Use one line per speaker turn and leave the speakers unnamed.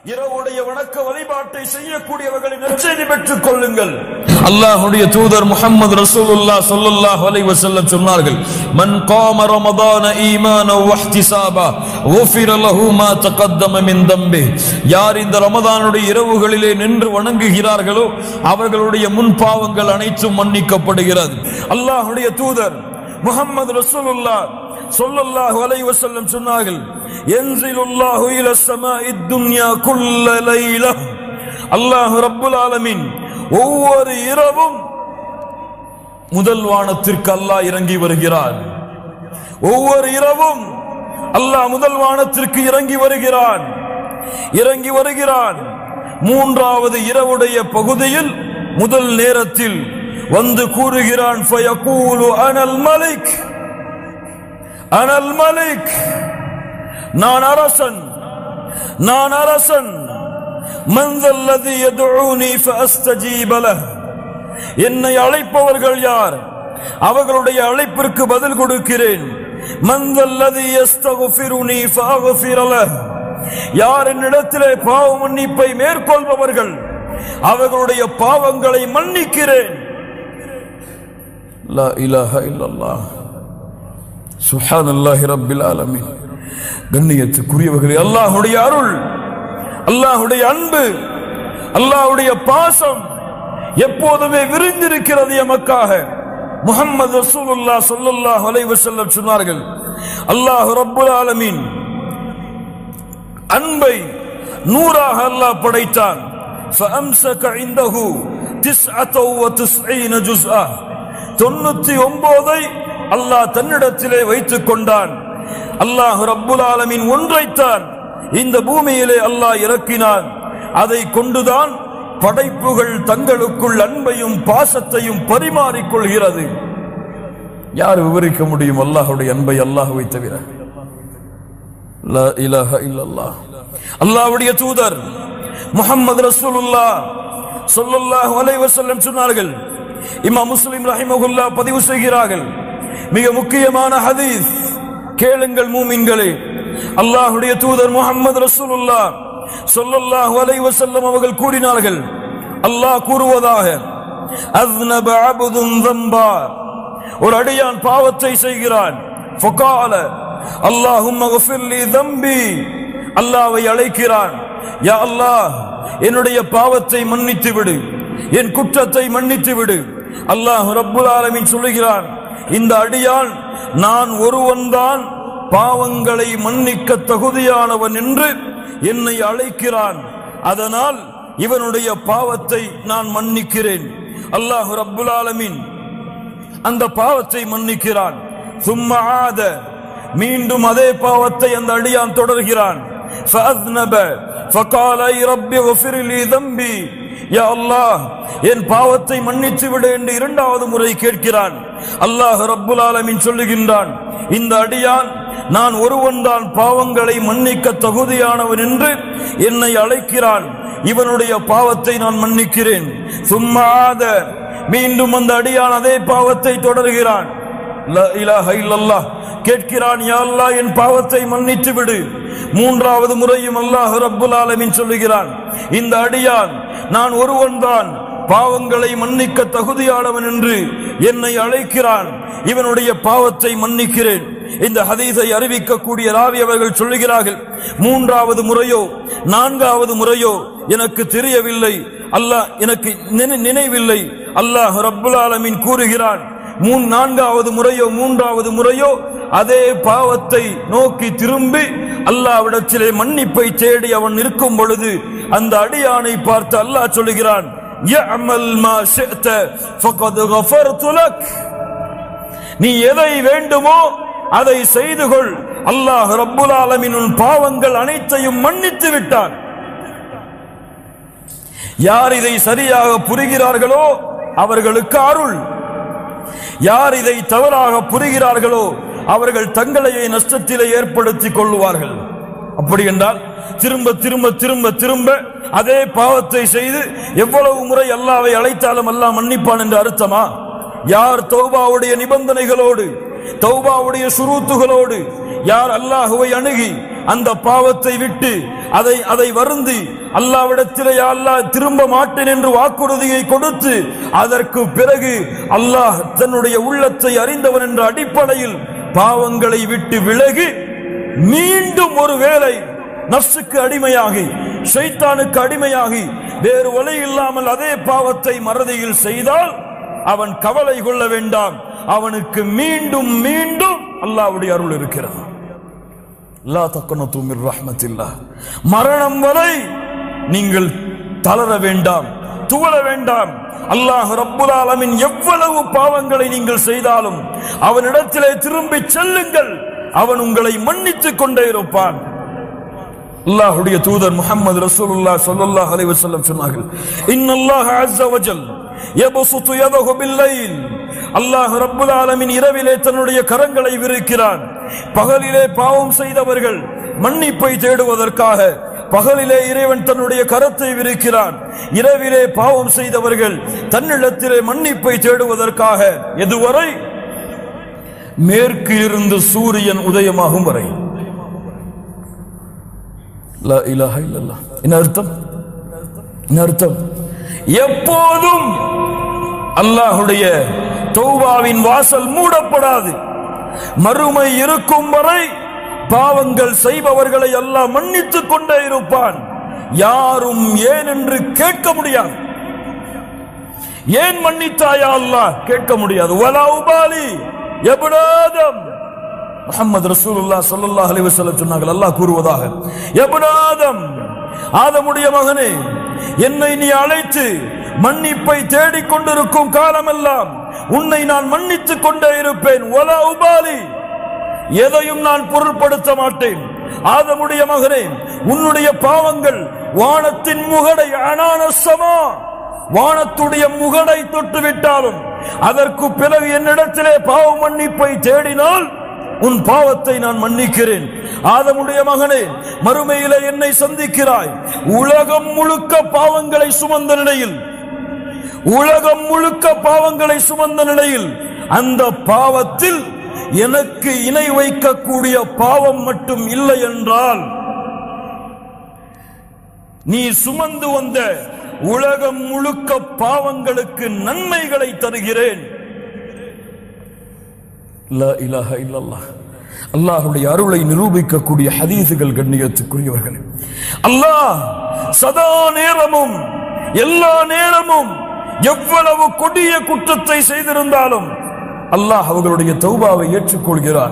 இரவுடைய வணக்க வழிபாட்டை செய்யக்கூடியவர்களை நற்செய்தி பெற்றுக் கொள்ளுங்கள் அல்லாஹ்வுடைய தூதர் முஹம்மது ரசூலுல்லாஹ் ஸல்லல்லாஹு அலைஹி வஸல்லம் சொன்னார்கள் மன் காம ரமதான ஈமான வஹ்திசாபா غفر له ما تقدم من ذنبه யார் இந்த ரமதானுடைய இரவுகளிலே நின்று வணங்குகிறார்களோ அவர்களுடைய முன் பாவங்கள் அனைத்தும் மன்னிக்கப்படுகிறது அல்லாஹ்வுடைய தூதர் முஹம்மது ரசூலுல்லாஹ் ஸல்லல்லாஹு அலைஹி வஸல்லம் சொன்னார்கள் யன்சிலுல்லாஹு இலா ஸமாஇத் துன்யா குல்ல லைலா அல்லாஹ் ரப்புல் ஆலமீன் ஒவ்வொரு இரவும் முதல் வானத்திற்கு அல்லாஹ் இறங்கி வருகிறார் ஒவ்வொரு இரவும் அல்லாஹ் முதல் வானத்திற்கு இறங்கி வருகிறான் இறங்கி வருகிறான் மூன்றாவது இரவுடைய பகுதியில் முதல் நேரத்தில் வந்து கூறுகிறான் ஃபயகூலு அனல் மலிக் அனல் மலிக் நான் அரசன் நான் அரசன் மந்தல்லதி எதுஊனி ஃபஅஸ்தஜீப லஹ் என்னை அழைப்பவர்கள் யார் அவர்களுடைய அழைப்பிற்கு பதில் கொடுக்கிறேன் மந்தல்லதி யஸ்தகுஃபிருனி ஃபஅக்ஃபிர லஹ் யார் என்னிடத்திலே பாவ மன்னிப்பை மேற்கொள்பவர்கள் அவர்களுடைய பாவங்களை மன்னிக்கிறேன் லா இலாஹ இல்லல்லாஹ் சுஹானல்லாஹி ரப்பில் ஆலமீன் கண்ணியத்துக்குரியவர்களே அல்லாஹ்வுடைய அருள் அல்லாஹ்வுடைய அன்பு அல்லாஹ்வுடைய பாசம் எப்போதுமே விரிந்திருக்கிறது எமக்காக முஹம்மது ரசூலுல்லாஹ் ஸல்லல்லாஹு அலைஹி வஸல்லம் சொன்னார்கள் அல்லாஹ் ரப்புல் ஆலமீன் அன்பை நூறாக அல்லாஹ் படைத்தான் فأمسك عنده تسعة وتسعين جزءا தொண்ணூத்தி ஒன்பதை அல்லாஹ் தன்னிடத்திலே வைத்துக் கொண்டான் அல்லாஹ் ரப்புல் ஆலமின் ஒன்றைத்தான் இந்த பூமியிலே அல்லாஹ் இறக்கினான் அதை கொண்டுதான் படைப்புகள் தங்களுக்குள் அன்பையும் பாசத்தையும் பரிமாறிக் கொள்கிறது யார் விவரிக்க முடியும் அல்லாஹுடைய அன்பை அல்லாஹுவை தவிர லா இலாஹ இல்லல்லாஹ் அல்லாஹ்வுடைய தூதர் முஹம்மது ரசூலுல்லாஹ் ஸல்லல்லாஹு அலைஹி வஸல்லம் சொன்னார்கள் இமாம் முஸ்லிம் ரஹிமஹுல்லா பதிவு செய்கிறார்கள் மிக முக்கியமான ஹதீஸ் கேளுங்கள் மூமின்களே அல்லாஹ்வுடைய தூதர் முஹம்மது ரசூலுல்லாஹ் ஸல்லல்லாஹு அலைஹி வஸல்லம் அவர்கள் கூறினார்கள் அல்லாஹ் கூறுவதாக அஸ்னப அப்துன் ذنبا ஒரு அடியான் பாவத்தை செய்கிறான் ஃபகால அல்லாஹும்ம கஃபிர் லி ذنبي அல்லாஹ்வை அழைக்கிறான் யா அல்லாஹ் என்னுடைய பாவத்தை மன்னித்து விடு என் குற்றத்தை மன்னித்து விடு அல்லாஹ் ரப்புல் ஆலமீன் சொல்லுகிறான் இந்த அடியான் நான் ஒருவன்தான் பாவங்களை மன்னிக்க தகுதியானவன் என்று என்னை அழைக்கிறான் அதனால் இவனுடைய பாவத்தை நான் மன்னிக்கிறேன் அல்லாஹ் ரப்புல் ஆலமீன் அந்த பாவத்தை மன்னிக்கிறான் சும்மா ஆத மீண்டும் அதே பாவத்தை அந்த அடியான் தொடர்கிறான் فأذنب فقال أي ربي اغفر لي ذنبي யா அல்லாஹ் என் பாவத்தை மன்னித்து விடு என்று இரண்டாவது முறை கேட்கிறான் அல்லாஹ் ரப்புல் ஆலமீன் சொல்லுகின்றான் இந்த அடியான் நான் ஒருவன் தான் பாவங்களை மன்னிக்க தகுதியானவன் என்று என்னை அழைக்கிறான் இவனுடைய பாவத்தை நான் மன்னிக்கிறேன் சும்மாத மீண்டும் அந்த அடியான் அதே பாவத்தை தொடர்கிறான் லா இலாஹ இல்லல்லாஹ் கேட்கிறான் யா அல்லாஹ் என் பாவத்தை மன்னித்து விடு மூன்றாவது முறையும் அல்லாஹ் ரப்புல் ஆலமீன் சொல்லுகிறான் இந்த அடியான் நான் ஒருவன் தான் பாவங்களை மன்னிக்க தகுதியானவன் என்று என்னை அழைக்கிறான் இவனுடைய பாவத்தை மன்னிக்கிறேன் இந்த ஹதீஸை அறிவிக்கக்கூடிய ராவி அவர்கள் சொல்லுகிறார்கள் மூன்றாவது முறையோ நான்காவது முறையோ எனக்கு தெரியவில்லை அல்லாஹ் எனக்கு நினை- நினைவில்லை அல்லாஹ் ரப்புல் ஆலமீன் கூறுகிறான் மூன் நான்காவது முறையோ மூன்றாவது முறையோ அதே பாவத்தை நோக்கி திரும்பி அல்லாவிடத்திலே மன்னிப்பை தேடி அவன் இருக்கும் பொழுது அந்த அடியானை பார்த்து அல்லாஹ் சொல்லுகிறான் "யஅமல் மா ஷிஅத ஃபகத் கஃபர்து லக்." நீ எதை வேண்டுமோ அதை செய்து கொள் அல்லாஹ் ரப்புல் ஆலமீன் உன் பாவங்கள் அனைத்தையும் மன்னித்து விட்டான் யார் இதை சரியாக புரிகிறார்களோ அவர்களுக்கு அருள் யார் இதை தவறாக புரிகிறார்களோ அவர்கள் தங்களையே நஷ்டத்திலே ஏற்படுத்திக் கொள்ளுவார்கள் அப்படி என்றால் திரும்ப திரும்ப திரும்ப திரும்ப அதே பாவத்தை செய்து எவ்வளவு முறை அல்லாவை அழைத்தாலும் அல்லாஹ் மன்னிப்பான் என்று அர்த்தமா யார் தௌபாவுடைய நிபந்தனைகளோடு தௌபாவுடைய சுரூத்துகளோடு யார் அல்லாஹுவை அணுகி அந்த பாவத்தை விட்டு அதை அதை வருந்தி அல்லாவிடத்திலே யா அல்லாஹ் திரும்ப மாட்டேன் என்று வாக்குறுதியை கொடுத்து அதற்கு பிறகு அல்லாஹ் தன்னுடைய உள்ளத்தை அறிந்தவன் என்ற அடிப்படையில் பாவங்களை விட்டு விலகி மீண்டும் ஒரு வேளை நப்சுக்கு அடிமையாகி ஷைத்தானுக்கு அடிமையாகி வேறு வழி இல்லாமல் அதே பாவத்தை மறதியில் செய்தால் அவன் கவலை கொள்ள வேண்டாம் அவனுக்கு மீண்டும் மீண்டும் அல்லாஹ்வுடைய அருள் இருக்கிறது லா தக்கனத்து மிர் ரஹ்மத்தில்லாஹ் மரணம் வரை நீங்கள் தளர வேண்டாம் துவள வேண்டாம் அல்லாஹ் ரப்புல் ஆலமின் எவ்வளவு பாவங்களை நீங்கள் செய்தாலும் அவனிடத்திலே திரும்பி செல்லுங்கள் அவன் உங்களை மன்னித்துக் கொண்டே இருப்பான் அல்லாஹ்வுடைய தூதர் முஹம்மது ரசூலுல்லாஹ் ஸல்லல்லாஹு அலைஹி வஸல்லம் சொன்னார்கள் இன்னல்லாஹ அஸ்ஸ வஜல் யபசுது யதஹு பில்லைல் அல்லாஹ் ரப்புல் ஆலமீன் இரவிலே தன்னுடைய கரங்களை விரிக்கிறான் பகலிலே பாவம் செய்தவர்கள் மன்னிப்பை தேடுவதற்காக பகலிலே இறைவன் தன்னுடைய கரத்தை விரிக்கிறான் இரவிலே பாவம் செய்தவர்கள் தன்னிடத்திலே மன்னிப்பை தேடுவதற்காக எதுவரை மேற்கு இருந்து சூரியன் உதயமாகும் வரை லா இலாஹ இல்லல்லாஹ் என்ன அர்த்தம் என்ன அர்த்தம் எப்போதும் அல்லாஹுடைய தௌபாவின் வாசல் மூடப்படாது மறுமை இருக்கும் வரை பாவங்கள் செய்பவர்களை அல்லாஹ் மன்னித்துக் கொண்டே இருப்பான் யாரும் ஏன் என்று கேட்க முடியாது ஏன் மன்னித்தாயா அல்லாஹ் கேட்க முடியாது வலா உபாலி எபுடாதம் முஹம்மது ரசூலுல்லா ஸல்லல்லாஹு அலைஹி வஸல்லம் சொன்னார்கள் அல்லாஹ் கூறுவதாக எபுனாதம் ஆதமுடைய மகனே என்னை நீ அழைத்து மன்னிப்பை தேடிக் கொண்டிருக்கும் காலமெல்லாம் உன்னை நான் மன்னித்துக் கொண்டே இருப்பேன் ஒலா உபாலி எதையும் நான் பொருட்படுத்த மாட்டேன் ஆதமுடைய மகனே உன்னுடைய பாவங்கள் வானத்தின் முகடை அனானசமா வானத்துடைய முகடை தொட்டு விட்டாலும் அதற்கு பிறகு என்னிடத்திலே பாவ மன்னிப்பை தேடினால் உன் பாவத்தை நான் மன்னிக்கிறேன் ஆதமுடைய மகனே மறுமையிலே என்னை சந்திக்கிறாய் உலகம் முழுக்க பாவங்களை சுமந்த நிலையில் உலகம் முழுக்க பாவங்களை சுமந்த நிலையில் அந்த பாவத்தில் எனக்கு இணை வைக்கக்கூடிய பாவம் மட்டும் இல்லை என்றால் நீ சுமந்து வந்த உலகம் முழுக்க பாவங்களுக்கு நன்மைகளை தருகிறேன் லா இலாஹ இல்லல்லாஹ் அல்லாஹ்வுடைய அருளை நிரூபிக்கக்கூடிய ஹதீசுகள் கண்ணியத்துக்குரியவர்கள் அல்லாஹ் சதா நேரமும் எல்லா நேரமும் எவ்வளவு கொடிய குற்றத்தை செய்திருந்தாலும் அல்லாஹ் அவர்களுடைய தௌபாவை ஏற்றுக்கொள்கிறார்